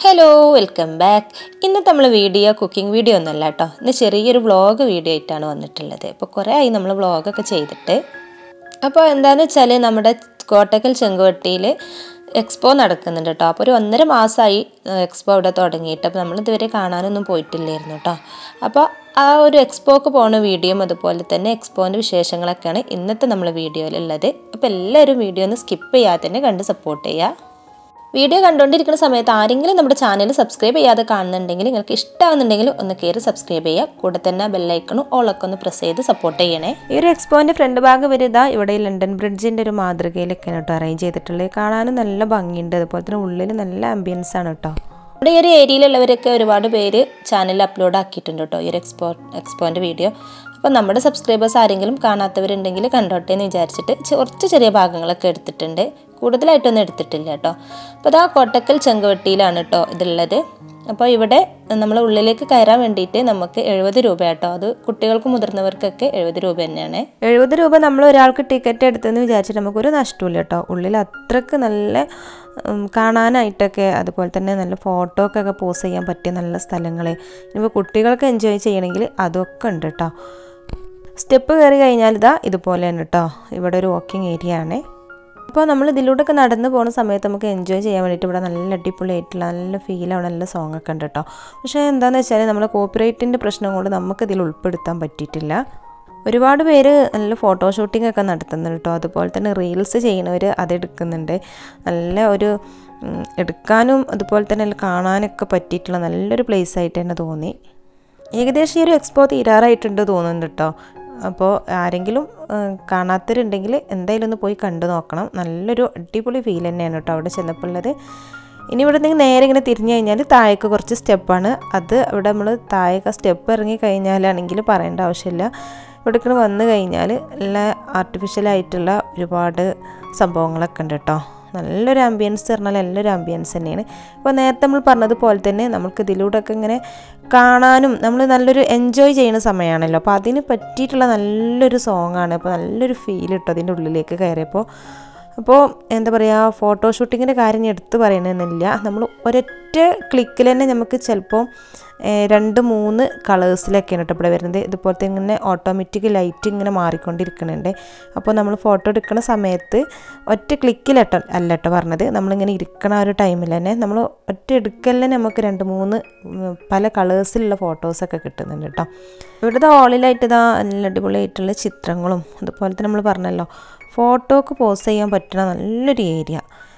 hello welcome back ഇന്നത്തെ നമ്മൾ video cooking video ഒന്നുമല്ല കേട്ടോ ഇന്ന് ചെറിയൊരു വ്ളോഗ് വീഡിയോ ആയിട്ടാണ് വന്നിട്ടുള്ളത് ഇപ്പോൾ കുറേ ആയി നമ്മൾ വ്ളോഗൊക്കെ ചെയ്തിട്ട് അപ്പോൾ എന്താണെന്ന് വെച്ചാൽ നമ്മുടെ കോട്ടക്കൽ ചെങ്കുവട്ടിയിൽ എക്സ്പോ നടക്കുന്നുണ്ട് കേട്ടോ അപ്പോൾ ഒരു ഒന്നര മാസമായി എക്സ്പോ ഇവിടെ തുടങ്ങിയിട്ട് അപ്പോൾ നമ്മൾ ഇതുവരെ കാണാനൊന്നും പോയിട്ടില്ലായിരുന്നു കേട്ടോ അപ്പോൾ ആ ഒരു എക്സ്പോക്ക് പോണ വീഡിയോയും അതുപോലെ തന്നെ എക്സ്പോൻ്റെ വിശേഷങ്ങളൊക്കെയാണ് ഇന്നത്തെ നമ്മൾ വീഡിയോയിലുള്ളത് അപ്പോൾ എല്ലാവരും വീഡിയോ ഒന്ന് സ്കിപ്പ് ചെയ്യാതെ തന്നെ കണ്ട് സപ്പോർട്ട് ചെയ്യുക വീഡിയോ കണ്ടുകൊണ്ടിരിക്കുന്ന സമയത്ത് ആരെങ്കിലും നമ്മുടെ ചാനൽ സബ്സ്ക്രൈബ് ചെയ്യാതെ കാണുന്നുണ്ടെങ്കിൽ നിങ്ങൾക്ക് ഇഷ്ടമാകുന്നുണ്ടെങ്കിൽ ഒന്ന് കയറി സബ്സ്ക്രൈബ് ചെയ്യുക കൂടെ തന്നെ ബെല്ലൈക്കണും ഓളൊക്കെ ഒന്ന് പ്രസ് ചെയ്ത് സപ്പോർട്ട് ചെയ്യണേ ഈ ഒരു എക്സ്പോൻ്റെ ഫ്രണ്ട് ഭാഗം വരുതാ ഇവിടെ ഈ ലണ്ടൻ ബ്രിഡ്ജിൻ്റെ ഒരു മാതൃകയിലൊക്കെയാണ് കേട്ടോ അറേഞ്ച് ചെയ്തിട്ടുള്ളത് കാണാനും നല്ല ഭംഗിയുണ്ട് അതുപോലെ തന്നെ ഉള്ളിൽ നല്ല ആംബിയൻസ് ആണ് കേട്ടോ ഇവിടെ ഈ ഒരു ഏരിയയിലുള്ളവരൊക്കെ ഒരുപാട് പേര് ചാനലിൽ അപ്ലോഡ് ആക്കിയിട്ടുണ്ട് കേട്ടോ ഈ ഒരു എക്സ്പോ എക്സ്പോൻ്റെ വീഡിയോ അപ്പോൾ നമ്മുടെ സബ്സ്ക്രൈബേഴ്സ് ആരെങ്കിലും കാണാത്തവരുണ്ടെങ്കിൽ കണ്ടോട്ടെ എന്ന് വിചാരിച്ചിട്ട് കുറച്ച് ചെറിയ ഭാഗങ്ങളൊക്കെ എടുത്തിട്ടുണ്ട് കൂടുതലായിട്ടൊന്നും എടുത്തിട്ടില്ല കേട്ടോ അപ്പോൾ അതാ കോട്ടക്കൽ ചെങ്കുവട്ടിയിലാണ് കേട്ടോ ഇതുള്ളത് അപ്പോൾ ഇവിടെ നമ്മൾ ഉള്ളിലേക്ക് കയറാൻ വേണ്ടിയിട്ട് നമുക്ക് എഴുപത് രൂപ കേട്ടോ അത് കുട്ടികൾക്കും മുതിർന്നവർക്കൊക്കെ എഴുപത് രൂപ തന്നെയാണ് എഴുപത് രൂപ നമ്മൾ ഒരാൾക്ക് ടിക്കറ്റ് എടുത്തെന്ന് വിചാരിച്ചിട്ട് നമുക്കൊരു നഷ്ടമില്ല കേട്ടോ ഉള്ളിൽ അത്രക്ക് നല്ല ഉം, കാണാനായിട്ടൊക്കെ അതുപോലെ തന്നെ നല്ല ഫോട്ടോക്കൊക്കെ പോസ് ചെയ്യാൻ പറ്റിയ നല്ല സ്ഥലങ്ങൾ ഇനിയിപ്പോൾ കുട്ടികൾക്ക് എൻജോയ് ചെയ്യണമെങ്കിൽ അതൊക്കെ ഉണ്ട് കേട്ടോ സ്റ്റെപ്പ് കയറി കഴിഞ്ഞാൽ ഇതാ ഇതുപോലെയാണ് കേട്ടോ ഇവിടെ ഒരു വാക്കിംഗ് ഏരിയ ആണ് അപ്പോൾ നമ്മൾ ഇതിലൂടെയൊക്കെ നടന്ന് പോകുന്ന സമയത്ത് നമുക്ക് എൻജോയ് ചെയ്യാൻ വേണ്ടിയിട്ട് ഇവിടെ നല്ല അടിപൊളിയായിട്ടുള്ള നല്ല ഫീലാണ് നല്ല സോങ് ഒക്കെ ഉണ്ട് കേട്ടോ പക്ഷേ എന്താണെന്ന് വെച്ചാൽ നമ്മൾ കോപ്പിറൈറ്റിൻ്റെ പ്രശ്നം കൊണ്ട് നമുക്ക് ഇതിൽ ഉൾപ്പെടുത്താൻ പറ്റിയിട്ടില്ല ഒരുപാട് പേര് നല്ല ഫോട്ടോഷൂട്ടിംഗ് ഒക്കെ നടത്തുന്നുണ്ട് കേട്ടോ അതുപോലെ തന്നെ റീൽസ് ചെയ്യണവർ അതെടുക്കുന്നുണ്ട് നല്ല ഒരു ഉം, എടുക്കാനും അതുപോലെ തന്നെ നല്ല കാണാനൊക്കെ പറ്റിയിട്ടുള്ള നല്ലൊരു പ്ലേസ് ആയിട്ട് തന്നെ തോന്നി ഏകദേശം ഈ ഒരു എക്സ്പോ തീരാറായിട്ടുണ്ട് തോന്നുന്നുണ്ട് കേട്ടോ അപ്പോൾ ആരെങ്കിലും ഏഹ്, കാണാത്തവരുണ്ടെങ്കിൽ എന്തായാലും ഒന്ന് പോയി കണ്ടു നോക്കണം നല്ലൊരു അടിപൊളി ഫീൽ തന്നെയാണ് കേട്ടോ അവിടെ ചെന്നപ്പോൾ ഉള്ളത് ഇനി ഇവിടെ നിന്ന് നേരെ ഇങ്ങനെ തിരിഞ്ഞു കഴിഞ്ഞാൽ താഴേക്ക് കുറച്ച് സ്റ്റെപ്പാണ് അത് ഇവിടെ നമ്മൾ താഴേക്ക് സ്റ്റെപ്പ് ഇറങ്ങി കഴിഞ്ഞാലാണെങ്കിൽ പറയേണ്ട ആവശ്യമില്ല ഇവിടേക്ക് വന്നു കഴിഞ്ഞാൽ നല്ല ആർട്ടിഫിഷ്യലായിട്ടുള്ള ഒരുപാട് സംഭവങ്ങളൊക്കെ ഉണ്ട് കേട്ടോ നല്ലൊരു ആംബിയൻസ് പറഞ്ഞാൽ നല്ലൊരു ആംബിയൻസ് തന്നെയാണ് ഇപ്പോൾ നേരത്തെ നമ്മൾ പറഞ്ഞതുപോലെ തന്നെ നമുക്ക് ഇതിലൂടെയൊക്കെ ഇങ്ങനെ കാണാനും നമ്മൾ നല്ലൊരു എൻജോയ് ചെയ്യുന്ന സമയമാണല്ലോ അപ്പോൾ അതിന് പറ്റിയിട്ടുള്ള നല്ലൊരു സോങ്ങാണ് അപ്പോൾ നല്ലൊരു ഫീൽ കിട്ടും അതിൻ്റെ ഉള്ളിലേക്ക് കയറിയപ്പോൾ അപ്പോൾ എന്താ പറയുക ഫോട്ടോഷൂട്ടിങ്ങിൻ്റെ കാര്യം ഞാൻ എടുത്ത് പറയണമെന്നില്ല നമ്മൾ ഒരൊറ്റ ക്ലിക്കിൽ തന്നെ നമുക്ക് ചിലപ്പോൾ ഏഹ്, രണ്ട് മൂന്ന് കളേഴ്സിലൊക്കെയാണ് കേട്ടോ ഇവിടെ വരുന്നത് ഇതുപോലത്തെ ഇങ്ങനെ ഓട്ടോമാറ്റിക് ലൈറ്റ് ഇങ്ങനെ മാറിക്കൊണ്ടിരിക്കുന്നുണ്ട് അപ്പോൾ നമ്മൾ ഫോട്ടോ എടുക്കുന്ന സമയത്ത് ഒറ്റ ക്ലിക്കിലട്ടോ അല്ല കേട്ടോ പറഞ്ഞത് നമ്മളിങ്ങനെ ഇരിക്കണ ആ ഒരു ടൈമിൽ തന്നെ നമ്മൾ ഒറ്റ എടുക്കലിൽ തന്നെ നമുക്ക് രണ്ട് മൂന്ന് ഉം, പല കളേഴ്സിലുള്ള ഫോട്ടോസൊക്കെ കിട്ടുന്നുണ്ട് കേട്ടോ ഇവിടുത്തെ ഓളിലായിട്ട് ഇതാ നല്ല അടിപൊളിയായിട്ടുള്ള ചിത്രങ്ങളും അതുപോലെ തന്നെ നമ്മൾ പറഞ്ഞല്ലോ ഫോട്ടോക്ക് പോസ് ചെയ്യാൻ പറ്റുന്ന നല്ലൊരു ഏരിയ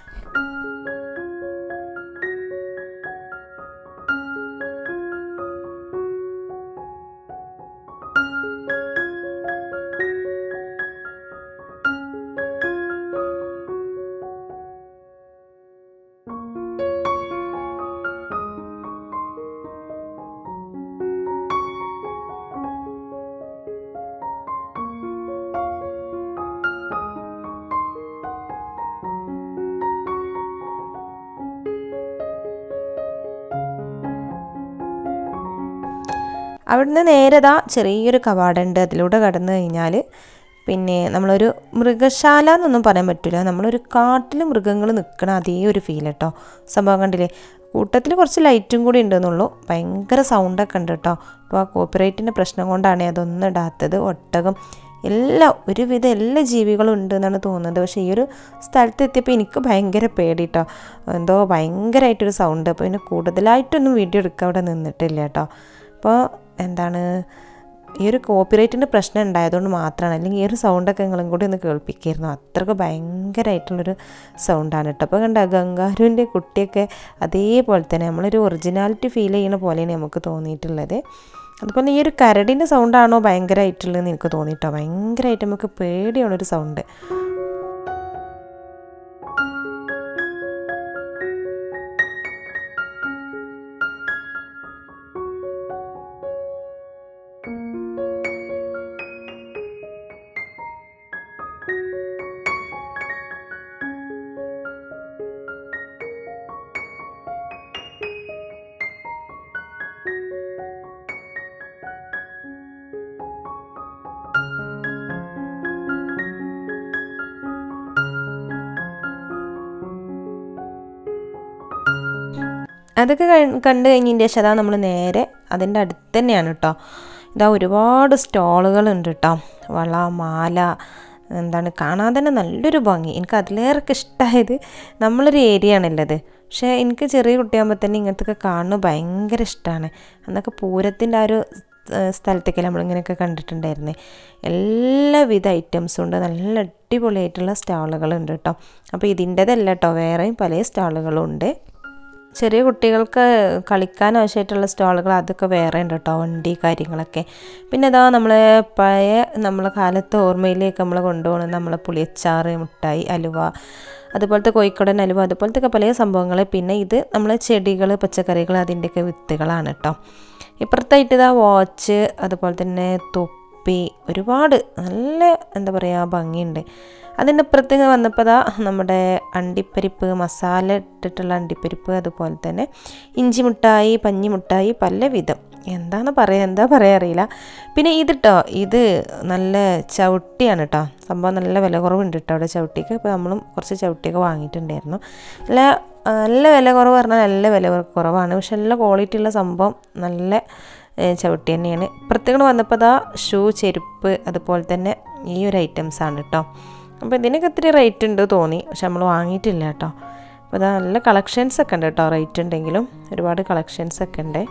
അവിടുന്ന് നേരതാ ചെറിയൊരു കവാടമുണ്ട് അതിലൂടെ കടന്നു കഴിഞ്ഞാൽ പിന്നെ നമ്മളൊരു മൃഗശാല എന്നൊന്നും പറയാൻ പറ്റില്ല നമ്മളൊരു കാട്ടിൽ മൃഗങ്ങൾ നിൽക്കണ അതേ ഒരു ഫീൽ കേട്ടോ സംഭവം കണ്ടില്ലേ കൂട്ടത്തിൽ കുറച്ച് ലൈറ്റും കൂടി ഉണ്ടെന്നുള്ളൂ ഭയങ്കര സൗണ്ടൊക്കെ ഉണ്ട് കേട്ടോ അപ്പോൾ ആ കോപ്പിറൈറ്റിൻ്റെ പ്രശ്നം കൊണ്ടാണ് അതൊന്നും ഇടാത്തത് ഒട്ടകം എല്ലാ ഒരുവിധം എല്ലാ ജീവികളും ഉണ്ട് എന്നാണ് തോന്നുന്നത് പക്ഷേ ഈ ഒരു സ്ഥലത്ത് എത്തിയപ്പോൾ എനിക്ക് ഭയങ്കര പേടി കേട്ടോ എന്തോ ഭയങ്കരമായിട്ടൊരു സൗണ്ട് അപ്പോൾ പിന്നെ കൂടുതലായിട്ടൊന്നും വീഡിയോ എടുക്കാൻ അവിടെ നിന്നിട്ടില്ല കേട്ടോ അപ്പോൾ എന്താണ് ഈ ഒരു കോപ്പിറൈറ്റിൻ്റെ പ്രശ്നം ഉണ്ടായതുകൊണ്ട് മാത്രമാണ് അല്ലെങ്കിൽ ഈ ഒരു സൗണ്ടൊക്കെ നിങ്ങളും കൂടി ഒന്ന് കേൾപ്പിക്കായിരുന്നു അത്രയ്ക്ക് ഭയങ്കരമായിട്ടുള്ളൊരു സൗണ്ടാണ് കേട്ടോ അപ്പോൾ കണ്ട ഗംഗാരുവിൻ്റെ കുട്ടിയൊക്കെ അതേപോലെ തന്നെ നമ്മളൊരു ഒറിജിനാലിറ്റി ഫീൽ ചെയ്യുന്ന പോലെയാണ് നമുക്ക് തോന്നിയിട്ടുള്ളത് അതുപോലെ ഈ ഒരു കരടിൻ്റെ സൗണ്ടാണോ ഭയങ്കരമായിട്ടുള്ളതെന്ന് എനിക്ക് തോന്നിയിട്ടോ ഭയങ്കരമായിട്ട് നമുക്ക് പേടിയുള്ളൊരു സൗണ്ട് അതൊക്കെ കൺ- കണ്ടു കഴിഞ്ഞതിൻ്റെ ശേഷം അതാ നമ്മൾ നേരെ അതിൻ്റെ അടുത്ത് തന്നെയാണ് കേട്ടോ ഇതാ ഒരുപാട് സ്റ്റോളുകളുണ്ട് കേട്ടോ വള മാല എന്താണ് കാണാൻ തന്നെ നല്ലൊരു ഭംഗി എനിക്ക് അതിലേറെയൊക്കെ ഇഷ്ടമായത് നമ്മളൊരു ഏരിയ ആണുള്ളത് പക്ഷേ എനിക്ക് ചെറിയ കുട്ടിയാകുമ്പോൾ തന്നെ ഇങ്ങനത്തെയൊക്കെ കാണുന്നത് ഭയങ്കര ഇഷ്ടമാണ് അന്നൊക്കെ പൂരത്തിൻ്റെ ആ ഒരു ഏഹ് സ്ഥലത്തൊക്കെ നമ്മളിങ്ങനെയൊക്കെ കണ്ടിട്ടുണ്ടായിരുന്നേ എല്ലാവിധ ഐറ്റംസും ഉണ്ട് നല്ല അടിപൊളിയായിട്ടുള്ള സ്റ്റാളുകളുണ്ട് കേട്ടോ അപ്പോൾ ഇതിൻ്റെതല്ല കേട്ടോ വേറെയും പല സ്റ്റാളുകളും ഉണ്ട് ചെറിയ കുട്ടികൾക്ക് കളിക്കാൻ ആവശ്യമായിട്ടുള്ള സ്റ്റാളുകൾ അതൊക്കെ വേറെ ഉണ്ട് കേട്ടോ വണ്ടി കാര്യങ്ങളൊക്കെ പിന്നെ അതാ നമ്മൾ പഴയ നമ്മളെ കാലത്തെ ഓർമ്മയിലേക്ക് നമ്മൾ കൊണ്ടുപോകുന്നത് നമ്മളെ പുളിയച്ചാറ് മുട്ടായി അലുവ അതുപോലത്തെ കോഴിക്കോടൻ അലുവ അതുപോലത്തെ ഒക്കെ പല സംഭവങ്ങൾ പിന്നെ ഇത് നമ്മളെ ചെടികൾ പച്ചക്കറികൾ അതിൻ്റെയൊക്കെ വിത്തുകളാണ് കേട്ടോ ഇപ്പുറത്തായിട്ട് ഇതാ വാച്ച് അതുപോലെ തന്നെ തൊപ്പി ഒരുപാട് നല്ല എന്താ പറയുക ഭംഗിയുണ്ട് അതിൻ്റെ അപ്പുറത്തേക്ക് വന്നപ്പോൾ ദാ നമ്മുടെ അണ്ടിപ്പരിപ്പ് മസാല ഇട്ടിട്ടുള്ള അണ്ടിപ്പരിപ്പ് അതുപോലെ തന്നെ ഇഞ്ചി മുട്ടായി പഞ്ഞി മുട്ടായി പല വിധം എന്താണ് പറയുക എന്താ പറയുക അറിയില്ല പിന്നെ ഇതിട്ടോ ഇത് നല്ല ചവിട്ടിയാണ് കേട്ടോ സംഭവം നല്ല വില കുറവുണ്ട് കേട്ടോ അവിടെ ചവിട്ടിക്ക് ഇപ്പോൾ നമ്മളും കുറച്ച് ചവിട്ടിയൊക്കെ വാങ്ങിയിട്ടുണ്ടായിരുന്നു നല്ല നല്ല വില കുറവ് പറഞ്ഞാൽ നല്ല വില കുറവാണ് പക്ഷെ നല്ല ക്വാളിറ്റി ഉള്ള സംഭവം നല്ല ഏഹ്, ചവിട്ടി തന്നെയാണ് പ്രത്യേകം വന്നപ്പോൾ അതാ ഷൂ ചെരുപ്പ് അതുപോലെ തന്നെ ഈ ഒരു ഐറ്റംസ് ആണ് കേട്ടോ അപ്പോൾ ഇതിനൊക്കെ ഇത്തിരി റേറ്റ് ഉണ്ട് തോന്നി പക്ഷെ നമ്മൾ വാങ്ങിയിട്ടില്ല കേട്ടോ അപ്പോൾ അതാ നല്ല കളക്ഷൻസ് ഒക്കെ ഉണ്ട് കേട്ടോ റേറ്റ് ഉണ്ടെങ്കിലും ഒരുപാട് കളക്ഷൻസ് ഒക്കെ ഉണ്ട്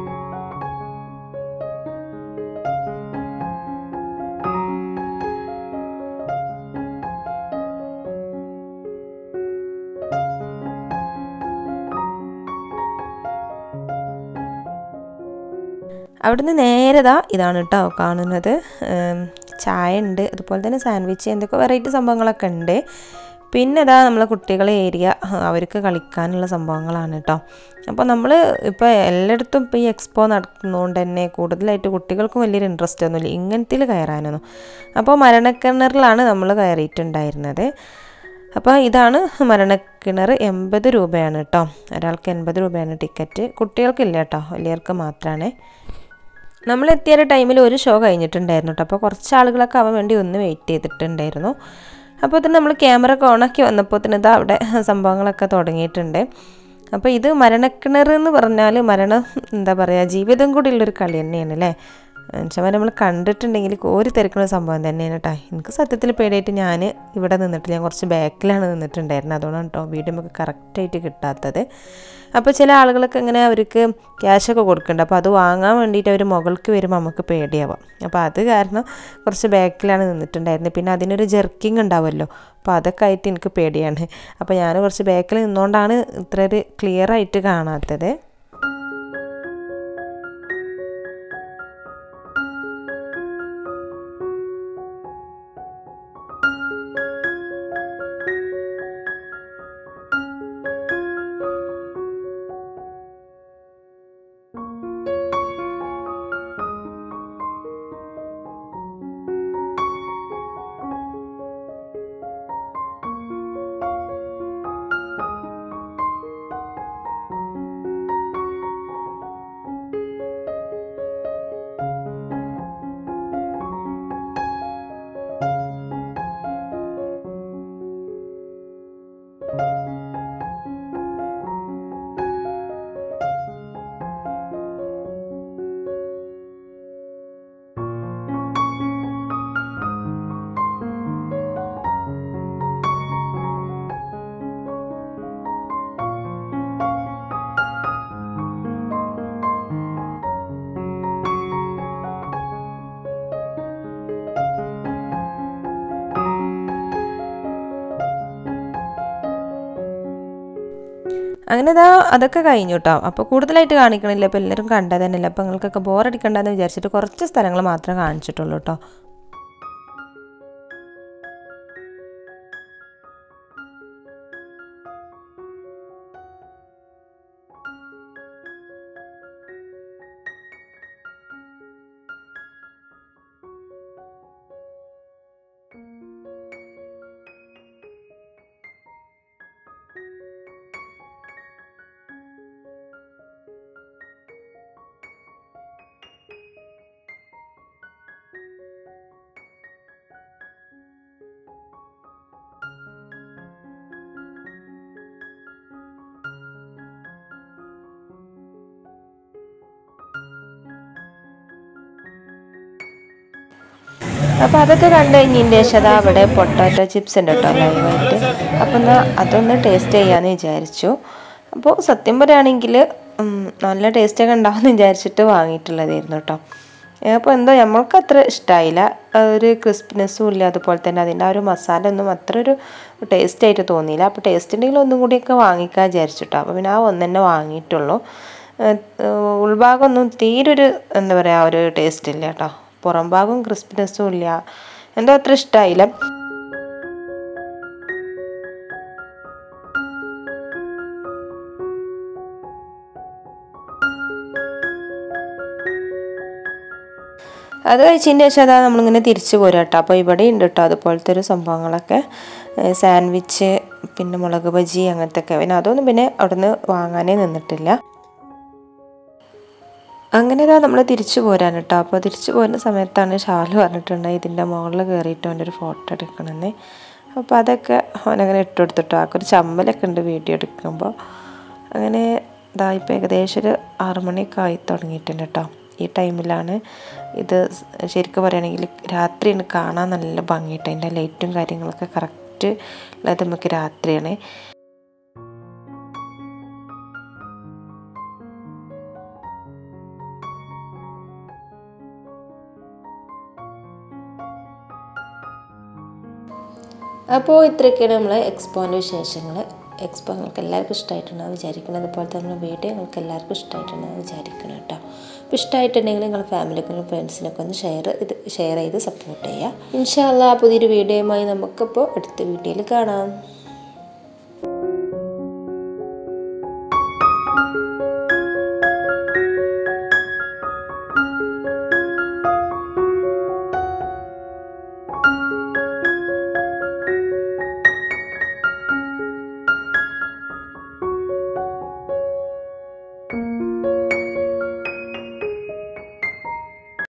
അവിടുന്ന് നേരതാ ഇതാണ് കേട്ടോ കാണുന്നത് ഉം, ചായ ഉണ്ട് അതുപോലെ തന്നെ സാൻഡ്വിച്ച് എന്തൊക്കെ വെറൈറ്റി സംഭവങ്ങളൊക്കെ ഉണ്ട് പിന്നെ ഇതാ നമ്മളെ കുട്ടികളെ ഏരിയ അവർക്ക് കളിക്കാനുള്ള സംഭവങ്ങളാണ് കേട്ടോ അപ്പോൾ നമ്മൾ ഇപ്പോൾ എല്ലായിടത്തും ഇപ്പോൾ ഈ എക്സ്പോ നടക്കുന്നതുകൊണ്ട് തന്നെ കൂടുതലായിട്ട് കുട്ടികൾക്കും വലിയൊരു ഇൻട്രസ്റ്റ് ഒന്നുമില്ല ഇങ്ങനത്തിൽ കയറാനൊന്നും അപ്പോൾ മരണക്കിണറിലാണ് നമ്മൾ കയറിയിട്ടുണ്ടായിരുന്നത് അപ്പോൾ ഇതാണ് മരണക്കിണർ എൺപത് രൂപയാണ് കേട്ടോ ഒരാൾക്ക് എൺപത് രൂപയാണ് ടിക്കറ്റ് കുട്ടികൾക്കില്ല കേട്ടോ വലിയവർക്ക് മാത്രമാണ് നമ്മൾ എത്തിയ ഒരു ടൈമിൽ ഒരു ഷോ കഴിഞ്ഞിട്ടുണ്ടായിരുന്നു കേട്ടോ അപ്പോൾ കുറച്ച് ആളുകളൊക്കെ ആവാൻ വേണ്ടി ഒന്ന് വെയിറ്റ് ചെയ്തിട്ടുണ്ടായിരുന്നു അപ്പോൾ തന്നെ നമ്മൾ ക്യാമറ ഒക്കെ ഓണാക്കി വന്നപ്പോൾ തന്നെ ഇതാ അവിടെ സംഭവങ്ങളൊക്കെ തുടങ്ങിയിട്ടുണ്ട് അപ്പോൾ ഇത് മരണക്കിണർ എന്ന് പറഞ്ഞാൽ മരണം എന്താ പറയുക ജീവിതം കൂടി ഉള്ളൊരു കളി തന്നെയാണ് അല്ലേ മനുഷ്യന്മാർ നമ്മൾ കണ്ടിട്ടുണ്ടെങ്കിൽ കോരി തിരക്കുന്ന സംഭവം തന്നെയാണ് കേട്ടോ എനിക്ക് സത്യത്തിൽ പേടിയായിട്ട് ഞാൻ ഇവിടെ നിന്നിട്ട് ഞാൻ കുറച്ച് ബാക്കിലാണ് നിന്നിട്ടുണ്ടായിരുന്നത് അതുകൊണ്ടാണ് കേട്ടോ വീഡിയോ നമുക്ക് കറക്റ്റായിട്ട് കിട്ടാത്തത് അപ്പോൾ ചില ആളുകളൊക്കെ ഇങ്ങനെ അവർക്ക് ക്യാഷൊക്കെ കൊടുക്കുന്നുണ്ട് അപ്പോൾ അത് വാങ്ങാൻ വേണ്ടിയിട്ട് അവർ മുകൾക്ക് വരുമ്പോൾ നമുക്ക് പേടിയാവാം അപ്പോൾ അത് കാരണം കുറച്ച് ബാക്കിലാണ് നിന്നിട്ടുണ്ടായിരുന്നത് പിന്നെ അതിനൊരു ജെർക്കിങ് ഉണ്ടാവുമല്ലോ അപ്പോൾ അതൊക്കെ ആയിട്ട് എനിക്ക് പേടിയാണ് അപ്പോൾ ഞാൻ കുറച്ച് ബാക്കിൽ നിന്നുകൊണ്ടാണ് ഇത്ര ഒരു ക്ലിയർ ആയിട്ട് കാണാത്തത് അങ്ങനെ ഇതാ അതൊക്കെ കഴിഞ്ഞു കേട്ടോ അപ്പോൾ കൂടുതലായിട്ട് കാണിക്കണില്ല അപ്പോൾ എല്ലാവരും കണ്ടത് തന്നെയല്ല അപ്പോൾ നിങ്ങൾക്കൊക്കെ ബോറടിക്കണ്ടെന്ന് വിചാരിച്ചിട്ട് കുറച്ച് സ്ഥലങ്ങൾ മാത്രമേ കാണിച്ചിട്ടുള്ളൂ കേട്ടോ അപ്പോൾ അതൊക്കെ കണ്ടു കഴിഞ്ഞതിൻ്റെ ശേഷം അതാ അവിടെ പൊട്ടാറ്റോ ചിപ്സ് ഉണ്ട് കേട്ടോ ലൈവായിട്ട് അപ്പോൾ എന്നാൽ അതൊന്ന് ടേസ്റ്റ് ചെയ്യാമെന്ന് വിചാരിച്ചു അപ്പോൾ സത്യം പറയുകയാണെങ്കിൽ നല്ല ടേസ്റ്റൊക്കെ ഉണ്ടാവുമെന്ന് വിചാരിച്ചിട്ട് വാങ്ങിയിട്ടുള്ളതായിരുന്നു കേട്ടോ അപ്പോൾ എന്തോ നമ്മൾക്ക് അത്ര ഇഷ്ടമായില്ല ഒരു ക്രിസ്പിനെസ്സും ഇല്ല അതുപോലെ തന്നെ അതിൻ്റെ ആ ഒരു മസാല ഒന്നും അത്ര ഒരു ടേസ്റ്റ് ആയിട്ട് തോന്നിയില്ല അപ്പോൾ ടേസ്റ്റ് ഉണ്ടെങ്കിൽ ഒന്നും കൂടിയൊക്കെ വാങ്ങിക്കാൻ വിചാരിച്ചിട്ടോ അപ്പോൾ പിന്നെ ആ ഒന്ന് തന്നെ വാങ്ങിയിട്ടുള്ളൂ ഉൾഭാഗമൊന്നും തീരെ ഒരു എന്താ പറയുക ഒരു ടേസ്റ്റ് ഇല്ല കേട്ടോ പുറം ഭാഗവും ക്രിസ്പിനെസ്സും ഇല്ല എന്തോ അത്ര ഇഷ്ടമായില്ല അത് കഴിച്ചതിൻ്റെ ശേഷം അതാ നമ്മളിങ്ങനെ തിരിച്ചു പോരാ കേട്ടോ അപ്പോൾ ഇവിടെ ഉണ്ട് കേട്ടോ അതുപോലത്തെ ഒരു സംഭവങ്ങളൊക്കെ സാൻഡ്വിച്ച് പിന്നെ മുളക് ബജി അങ്ങനത്തെ ഒക്കെ പിന്നെ അതൊന്നും പിന്നെ അവിടുന്ന് വാങ്ങാനേ നിന്നിട്ടില്ല അങ്ങനെ ഇതാ നമ്മൾ തിരിച്ചു പോരാൻ കേട്ടോ അപ്പോൾ തിരിച്ചു പോരുന്ന സമയത്താണ് ഷാല് പറഞ്ഞിട്ടുണ്ട് ഇതിൻ്റെ മുകളിൽ കയറിയിട്ട് അവൻ്റെ ഒരു ഫോട്ടോ എടുക്കണമെന്ന് അപ്പോൾ അതൊക്കെ അവനങ്ങനെ ഇട്ട് കൊടുത്തിട്ടോ ആക്കൊരു ചമ്മലൊക്കെ ഉണ്ട് വീഡിയോ എടുക്കുമ്പോൾ അങ്ങനെ ഇതാ ഇപ്പോൾ ഏകദേശം ഒരു ആറ് മണിയൊക്കെ ആയി തുടങ്ങിയിട്ടുണ്ട് കേട്ടോ ഈ ടൈമിലാണ് ഇത് ശരിക്കും പറയുകയാണെങ്കിൽ രാത്രിയാണ് കാണാൻ നല്ല ഭംഗിയിട്ട് അതിൻ്റെ ലൈറ്റും കാര്യങ്ങളൊക്കെ കറക്റ്റ് ഉള്ളത് നമുക്ക് രാത്രിയാണ് അപ്പോൾ ഇത്രയൊക്കെയാണ് നമ്മളെ എക്സ്പോൻ്റെ വിശേഷങ്ങൾ എക്സ്പോ നിങ്ങൾക്ക് എല്ലാവർക്കും ഇഷ്ടമായിട്ടുണ്ടാവും വിചാരിക്കണം അതുപോലെ തന്നെ വീഡിയോ നിങ്ങൾക്ക് എല്ലാവർക്കും ഇഷ്ടമായിട്ടുണ്ടാവും വിചാരിക്കണം കേട്ടോ അപ്പോൾ ഇഷ്ടമായിട്ടുണ്ടെങ്കിൽ നിങ്ങൾ ഫാമിലിക്കും ഫ്രണ്ട്സിനൊക്കെ ഒന്ന് ഷെയർ ഇത് ഷെയർ ചെയ്ത് സപ്പോർട്ട് ചെയ്യുക ഇൻഷാല്ല പുതിയൊരു വീഡിയോയുമായി നമുക്കിപ്പോൾ അടുത്ത വീഡിയോയിൽ കാണാം